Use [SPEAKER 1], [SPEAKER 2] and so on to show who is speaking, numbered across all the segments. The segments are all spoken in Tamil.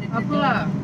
[SPEAKER 1] அப்போ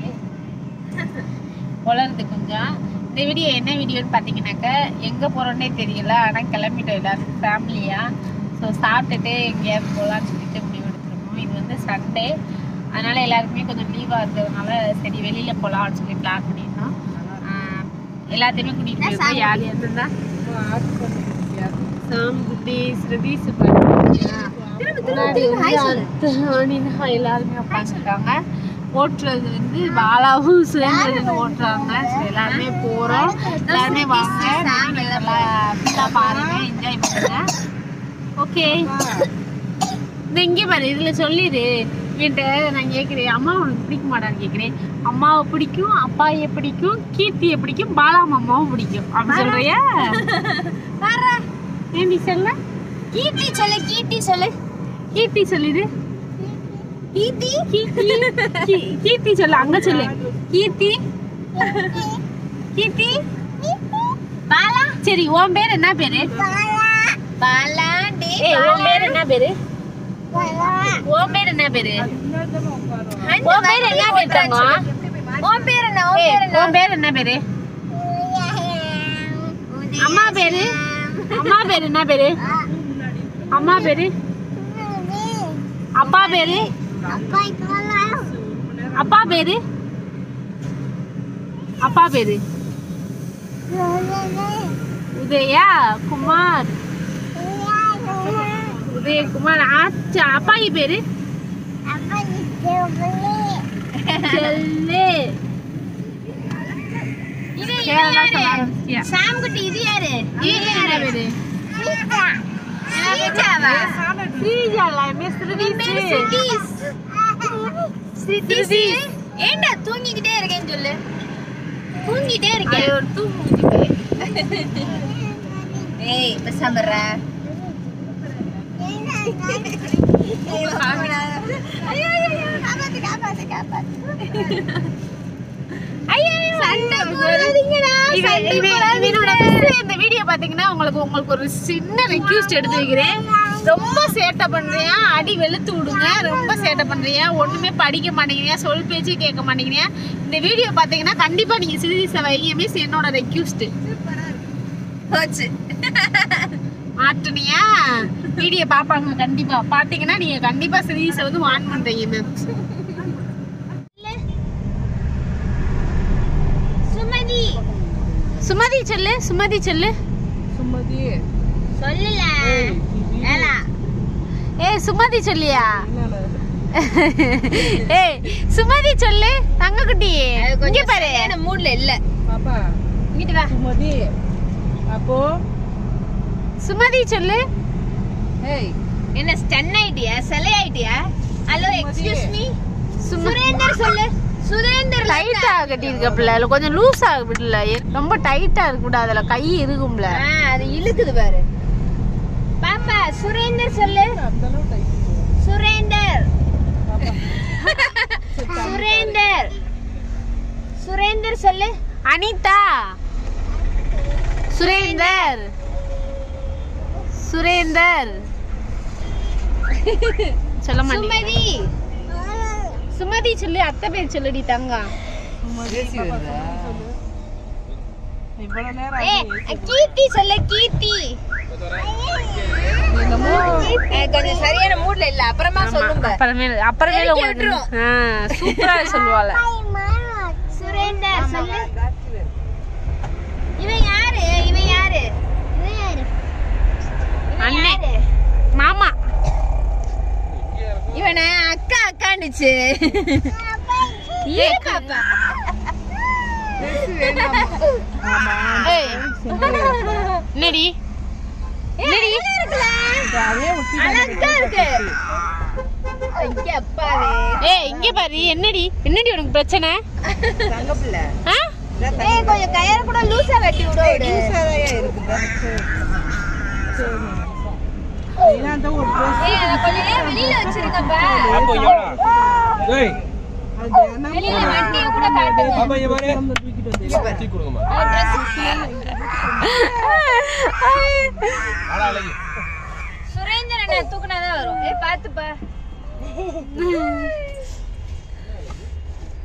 [SPEAKER 2] வளருது கொஞ்சம் இந்த வீடியோ என்ன வீடியோன்னு பார்த்தீங்கன்னாக்க எங்கே போகிறோன்னே தெரியல ஆனால் கிளம்பிட்டோம் எல்லாரும் ஃபேமிலியாக ஸோ சாப்பிட்டுட்டு எங்கேயாவது போகலான்னு சொல்லிட்டு முடிவு எடுத்துருக்கோம் இது வந்து சண்டே அதனால எல்லாருக்குமே கொஞ்சம் லீவாக இருந்ததுனால சரி வெளியில் போகலாம்னு சொல்லி பிளான் பண்ணியிருந்தோம் ஆஹ் எல்லாத்தையுமே கூட்டிகிட்டு போயிருக்கோம் யார் இருந்தா
[SPEAKER 1] ஆர்டர் பண்ணிருக்கியா
[SPEAKER 2] சாம் குட்டி ஸ்ருதீஸ் பாத்தீங்கன்னா முன்னாடி வந்து அத்தை, அனிதா எல்லாருமே உட்காந்துருக்காங்க ஓட்டுறது வந்து பாலாவும் சுரேந்திரன் ஓட்டுறாங்க ஸோ எல்லாருமே போறோம் எல்லாருமே வாங்க நல்லா பாருங்க என்ஜாய் பண்ணுங்க ஓகே இந்த இங்கே பாரு இதுல சொல்லிடு வீட்டை நான் கேட்குறேன் அம்மா உனக்கு பிடிக்க மாட்டான்னு கேட்குறேன் அம்மாவை பிடிக்கும் அப்பாயை பிடிக்கும் கீர்த்தியை பிடிக்கும் பாலா மாமாவும் பிடிக்கும் அப்படி சொல்றியா ஏன் நீ சொல்ல
[SPEAKER 3] கீர்த்தி சொல்லு கீர்த்தி சொல்லு
[SPEAKER 2] கீர்த்தி சொல்லிடு
[SPEAKER 3] கீர்த்தி
[SPEAKER 2] கீர்த்தி கீ- கீர்த்தி சொல்லு அங்க சொல்லு கீர்த்தி கீர்த்தி
[SPEAKER 3] பாலா
[SPEAKER 2] சரி உன் பேர் என்ன பேரு
[SPEAKER 3] பாலா டே
[SPEAKER 2] ஏய் உன் பேர் என்ன பேரு உன் பேர் என்ன பேரு உன் பேர் என்ன பேர் தங்கம்
[SPEAKER 3] உன் பேர் என்ன உன்
[SPEAKER 2] ஏய்,
[SPEAKER 3] பேர் என்ன
[SPEAKER 2] உன் பேர் என்ன பேரு அம்மா பேரு அம்மா பேரு என்ன பேரு அம்மா பேரு அப்பா பேரு அப்பா பேரு அப்பா பேரு உதயா குமார் உதயகுமார் ஆச்சா அப்பாயி பேரு செல்லு
[SPEAKER 3] இது
[SPEAKER 2] கேரளா சொல்ல ஆரம்பிச்சிட்டியா?
[SPEAKER 3] சாம் குட்டி இது யாரு
[SPEAKER 2] இது என்ன பேரு
[SPEAKER 3] ஸ்ரீஜாவா
[SPEAKER 2] ஸ்ரீஜா இல்ல மிஸ்
[SPEAKER 3] என் பேரு
[SPEAKER 2] ஸ்ருதீஷ்
[SPEAKER 3] சித்தீஸ் சித்தீஸ் ஏண்டா தூங்கிக்கிட்டே இருக்கேன்னு சொல்லு தூங்கிட்டே
[SPEAKER 2] அது
[SPEAKER 3] இருக்கேன்
[SPEAKER 2] ஒரு தூங்கு
[SPEAKER 3] ஏய் பேசாமறா ஐயோ ஐயோ காப்பாத்து காப்பாத்து காப்பாத்து சண்டை போடாதீங்கடா
[SPEAKER 2] இது-
[SPEAKER 3] சண்டை
[SPEAKER 2] இது-
[SPEAKER 3] போடாதீங்க
[SPEAKER 2] இதோட miss இந்த வீடியோ பாத்தீங்கன்னா உங்களுக்கு உங்களுக்கு ஒரு சின்ன ரெக்யூஸ்ட் எடுத்து வைக்கிறேன் ரொம்ப சேட்டை பண்றியா அடி வெளுத்து விடுங்க ரொம்ப சேட்டை பண்றியா ஒண்ணுமே படிக்க மாட்டேங்கிறீங்க சொல் பேச்சு கேட்க மாட்டேங்கிறீங்க இந்த வீடியோ பாத்தீங்கன்னா கண்டிப்பா நீங்க சிறுதீச வைங்க மிஸ் என்னோட ரெக்யூஸ்ட்
[SPEAKER 3] போச்சு
[SPEAKER 2] மாட்டுனியா வீடியோ பாப்பாங்க கண்டிப்பா பாத்தீங்கன்னா நீங்க கண்டிப்பா சிறுதீச வந்து வான் பண்றீங்க மேம்
[SPEAKER 3] சுமதி
[SPEAKER 2] சுமதி சொல்லு சுமதி சொல்லு
[SPEAKER 1] சுமதி
[SPEAKER 3] சொல்லல ஏலா
[SPEAKER 2] ஏய் சுமதி சொல்லியா
[SPEAKER 1] என்னால
[SPEAKER 2] ஏய் சுமதி சொல்லு தங்கக்குட்டி
[SPEAKER 3] அது
[SPEAKER 2] இங்க
[SPEAKER 3] கொஞ்சம்
[SPEAKER 2] பாரு
[SPEAKER 3] சரியான மூட்ல இல்ல
[SPEAKER 1] பாப்பா
[SPEAKER 3] இங்கிட்டு வா
[SPEAKER 1] சுமதி அப்போ
[SPEAKER 2] சுமதி சொல்லு
[SPEAKER 1] ஏய்
[SPEAKER 3] என்ன ஸ்டன் ஆயிட்டியா சிலை ஆயிட்டியா ஹலோ எக்ஸ்கியூஸ் மீ
[SPEAKER 2] சும
[SPEAKER 3] சுரேந்தர் சொல்லு சுரேந்தர்
[SPEAKER 2] டைட்டா கட்டி இருக்கப்பல இல்ல கொஞ்சம் லூஸ் ஆக விடல ரொம்ப டைட்டா இருக்க கூடாது அதுல கை இருக்கும்ல
[SPEAKER 3] ஆ அது இழுக்குது பாரு பாப்பா சுரேந்தர் சொல்லு
[SPEAKER 1] அந்த அளவு டைட்
[SPEAKER 3] சுரேந்தர்
[SPEAKER 1] பாப்பா
[SPEAKER 3] சுரேந்தர் சுரேந்தர் சொல்லு
[SPEAKER 2] அனிதா சுரேந்தர் சுரேந்தர் சொல்ல மாட்டேன்
[SPEAKER 3] சுமதி
[SPEAKER 2] சுமதி சொல்லு அத்தை பேர் சொல்லுடி தங்கம்
[SPEAKER 1] இவ்வளவு நேரம்
[SPEAKER 3] ஏ கீர்த்தி சொல்லு கீர்த்தி
[SPEAKER 1] என்னமோ
[SPEAKER 3] ஏ, கொஞ்சம் சரியான மூட்ல இல்ல அப்புறமா சொல்லுங்க
[SPEAKER 2] அப்புறமேல அப்புறமேல
[SPEAKER 3] இறக்கி
[SPEAKER 2] உங்களுக்கு
[SPEAKER 3] விட்டுரும்.
[SPEAKER 2] ஆ, சூப்பரா சொல்லுவாள்
[SPEAKER 3] சுரேந்தர் சொல்லு இவன் யாரு இவன் யாரு இவன் யாரு இவன்
[SPEAKER 2] அண்ணே.
[SPEAKER 3] யாரு?
[SPEAKER 2] மாமா
[SPEAKER 3] இவனை அக்கா அக்காண்டுச்சு ஏ பாப்பா
[SPEAKER 1] ஆமா
[SPEAKER 2] ஏய் என்னடி
[SPEAKER 3] என்னடி இருக்குல்ல
[SPEAKER 1] அதே ஒட்டி
[SPEAKER 3] அழகா இருக்கு ஐயா அப்பாவே
[SPEAKER 2] ஏய் இங்க பாரு என்னடி என்னடி உனக்கு பிரச்சனை
[SPEAKER 1] தங்க பிள்ளை
[SPEAKER 2] ஆ?
[SPEAKER 3] ஏய் கொஞ்சம் கயிறு கூட லூசா வெட்டி விடு விடு
[SPEAKER 1] ஏன்னா ஒரு ட்ரெஸ்
[SPEAKER 3] ஏய் அதை கொஞ்ச நேரம் வெளியில வச்சிருக்கப்பா
[SPEAKER 4] அப்போ எவ்வளோ ஏய்
[SPEAKER 1] அது தினம்
[SPEAKER 3] வெளியில வண்டியை கூட காட்டுங்க
[SPEAKER 4] பாப்பா இங்க பாரு
[SPEAKER 1] நம்ம தூக்கிட்டு வந்து
[SPEAKER 4] தூக்கி கொடுங்கம்மா ஆளா அழகி
[SPEAKER 3] சுரேந்தர் அண்ணா தூக்குனாதான் வரும் ஏய் பாத்துப்பா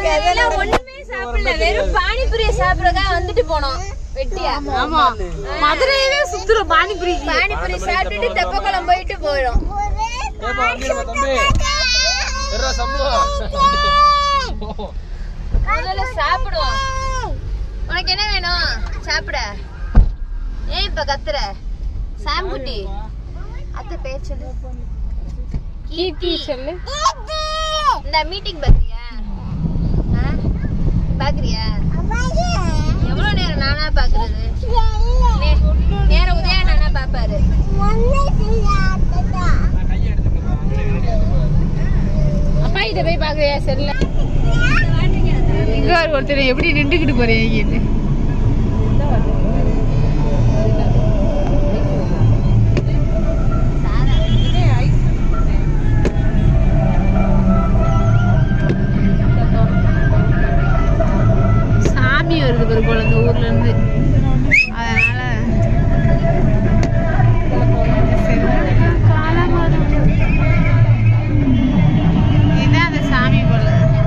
[SPEAKER 3] எல்லாம் ஒண்ணுமே சாப்பிடல வெறும் பானிபூரிய சாப்பிடறதா வந்துட்டு போனோம் வெட்டியா
[SPEAKER 2] ஆமா மதுரையவே சுத்துறோம் பானிபுரி
[SPEAKER 3] பானிபூரி சாப்பிட்டுட்டு தெப்பக்குளம் போயிட்டு போயிடும்
[SPEAKER 4] ஏப்பா வண்டியில வா, தம்பி எர்ரா சம்பளம்
[SPEAKER 3] முதல்ல சாப்பிடுவோம் உனக்கு என்ன வேணும் சாப்பிட ஏன் இப்ப கத்துற சாம்புட்டி அத்தை பேர் சொல்லு
[SPEAKER 2] கீர்த்தி சொல்லு
[SPEAKER 3] இந்த மீட்டிங் பாக்குறியா ஆ? பாக்குறியா எவ்வளவு நேரம் நானா பாக்குறது நே- நேரம் உதயா நானா பாப்பாரு
[SPEAKER 2] அப்பா இத போய் பாக்குறியா செல்ல இங்க ஒரு ஒருத்தர் எப்படி நின்றுக்கிட்டு போறீங்க சாமி வருது பாரு போல இந்த ஊர்ல இருந்து அதனால காலமாதம் இதான் அந்த சாமி போல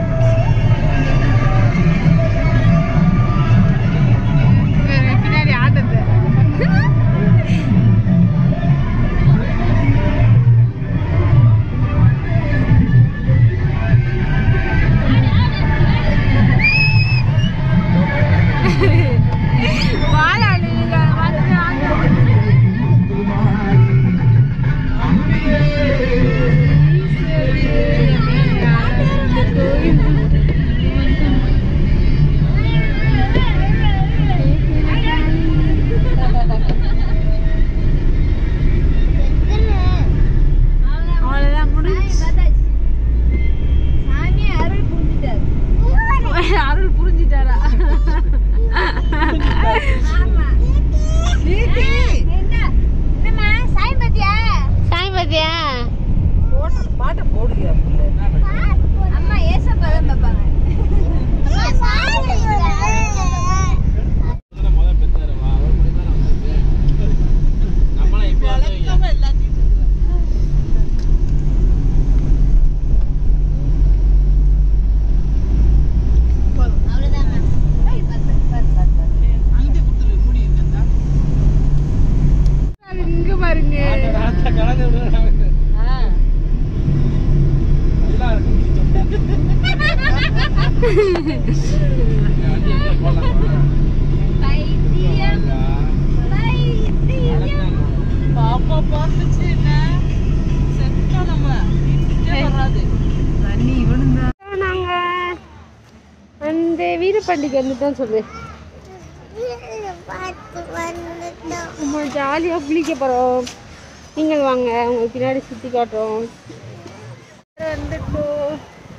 [SPEAKER 2] இவரு பின்னாடி ஆட்டத்தை வாழாடு வந்து அவ்வளவுதான் முடிஞ்சு
[SPEAKER 3] சாமி அருள் புரிஞ்சுட்டாரு
[SPEAKER 2] அருள் புரிஞ்சுட்டாரா
[SPEAKER 3] ஆமா என்ன என்னம்மா சாய் பாத்தியா
[SPEAKER 2] சாமி பாத்தியா
[SPEAKER 1] பாட்டை போடுங்க
[SPEAKER 3] அம்மா ஏசப்பா தான் பாப்பாங்க
[SPEAKER 4] முதல்ல பெத்தாரு வா அவர் கூட தான் நம்ம நம்மளாம் இப்போ வந்து
[SPEAKER 2] இங்க பாருங்க
[SPEAKER 4] ராத்தா கலந்து விடுறாங்க நல்லா இருக்கும் வண்டி எங்க போலாமா
[SPEAKER 3] பைத்தியம் பைத்தியம்
[SPEAKER 1] பாப்பா பார்த்துச்சு என்ன செத்தா நம்ம வீட்டுக்கே வராது
[SPEAKER 2] தண்ணி இவனுங்க நாங்க அந்த வீரபாண்டிக்கு வந்துட்டோம் சொல்லு நம்ம ஜாலியாக குளிக்க போகிறோம் நீங்கள் வாங்க உங்களுக்கு பின்னாடி சுற்றி காட்டுறோம் வந்துட்டோம்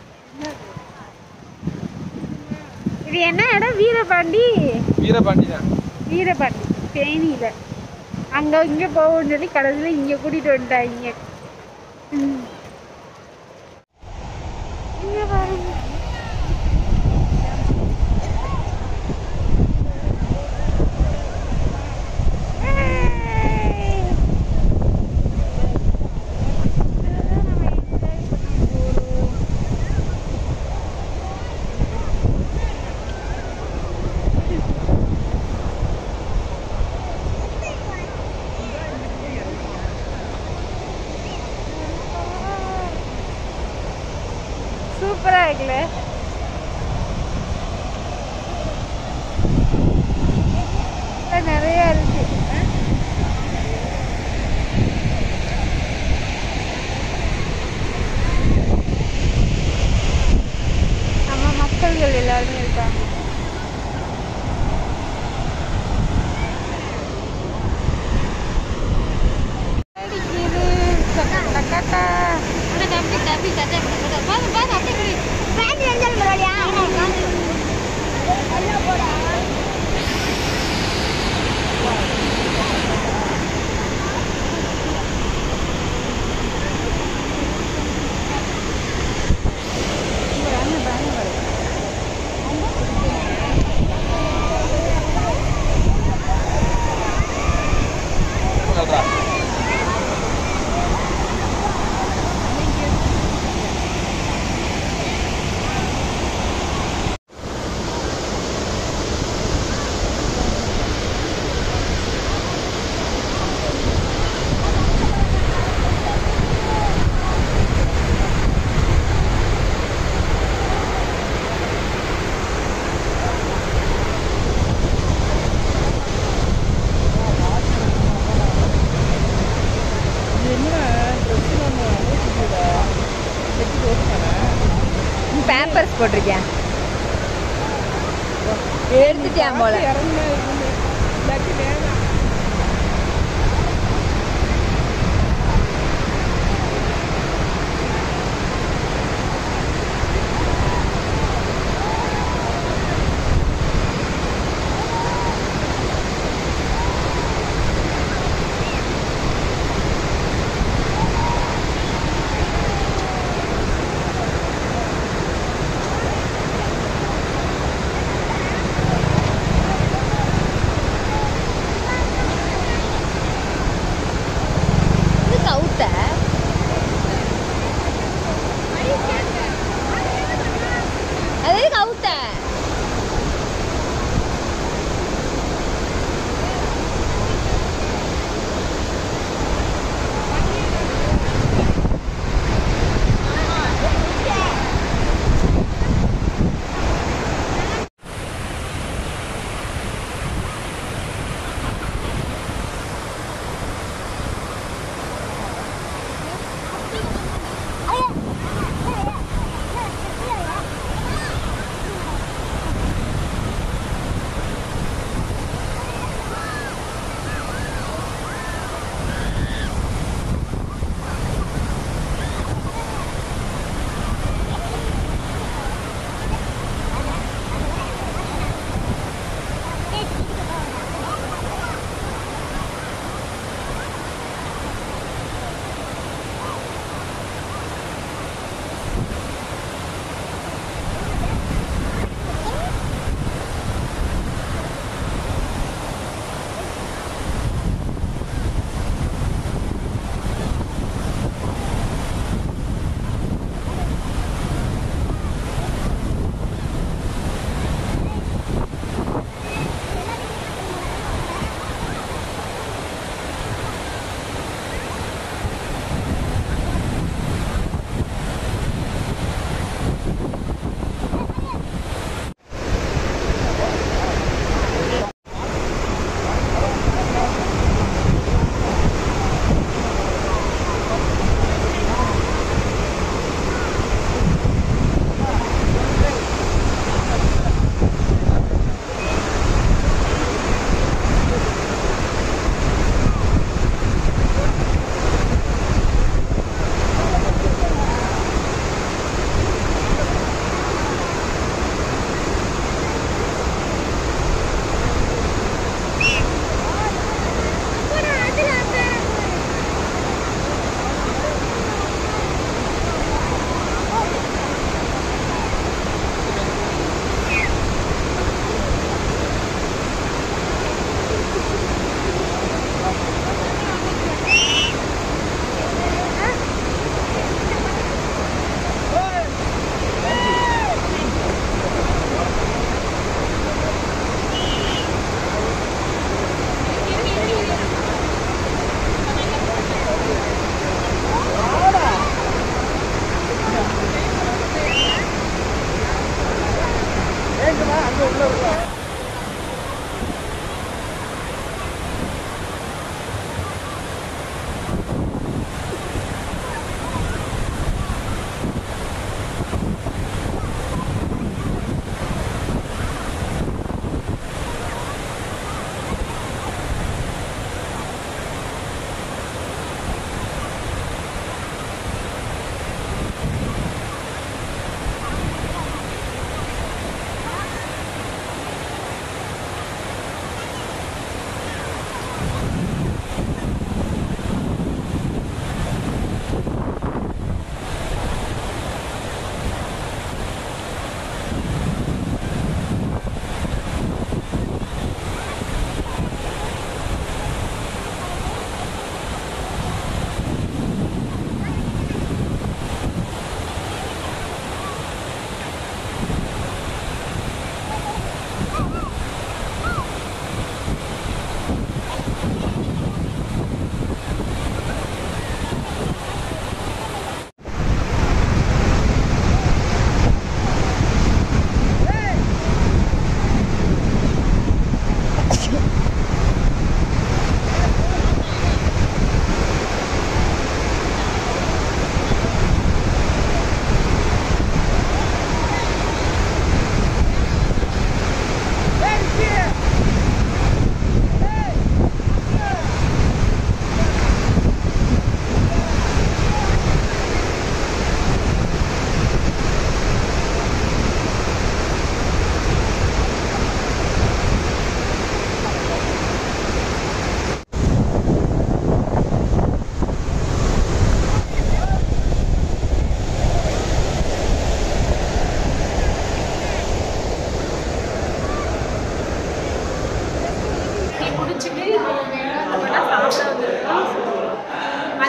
[SPEAKER 2] இது என்ன இடம் வீரபாண்டி
[SPEAKER 4] வீரபாண்டி தான்
[SPEAKER 2] வீரபாண்டி தேனியில் அங்கே இங்கே போவோம்னு சொல்லி கடைசியில் இங்கே கூட்டிகிட்டு வந்துட்டாங்க ம். இங்க பாருங்க ஏய். இதுதான் நம்ம enjoy பண்ண போறோம். சூப்பரா இருக்குல்ல இதுல நிறைய இருக்கு நம்ம மக்கள்கள் எல்லாருமே இருக்காங்க அடிக்குது. டக்கா, டக்கா.
[SPEAKER 3] தம்பி தம்பி தட்டை பாத்து பாத்து அப்படியே குடி. ஃபேன் எங்க போட்டிருக்கேன் எடுத்துட்டேன் போல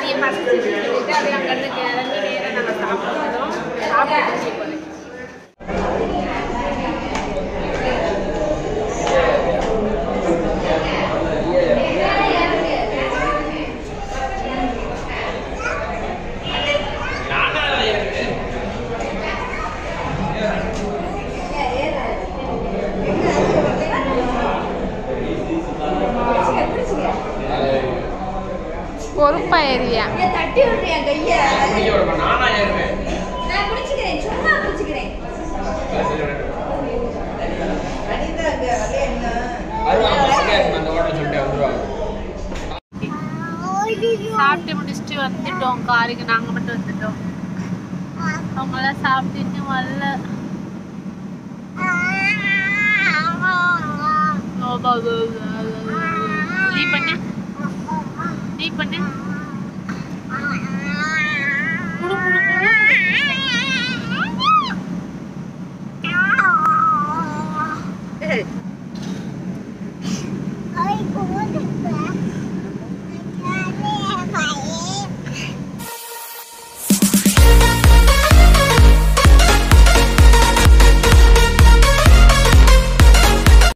[SPEAKER 2] நிறைய பசிச்சுன்னு சொல்லிட்டு அப்படியே அங்கேருந்து கிளம்பி நேரம் நாங்கள் சாப்பிடுவோம் சாப்பிட்டு போல பொறுப்பா ஏரியா
[SPEAKER 3] தட்டி விடுறேன் கைய
[SPEAKER 4] நானா ஏறுவேன்
[SPEAKER 3] நான் குடிச்சுக்கிறேன் சும்மா குடிச்சுக்கிறேன்
[SPEAKER 4] வருவாங்க அந்த ஹோட்டல் சொல்லிட்டு வந்துருவாங்க
[SPEAKER 2] சாப்பிட்டு முடிச்சுட்டு வந்துட்டோம் காருக்கு நாங்கள் மட்டும் வந்துட்டோம் அவங்களாம் சாப்பிட்டு இன்னும் வரல நீ பண்ணு நீ பண்ணு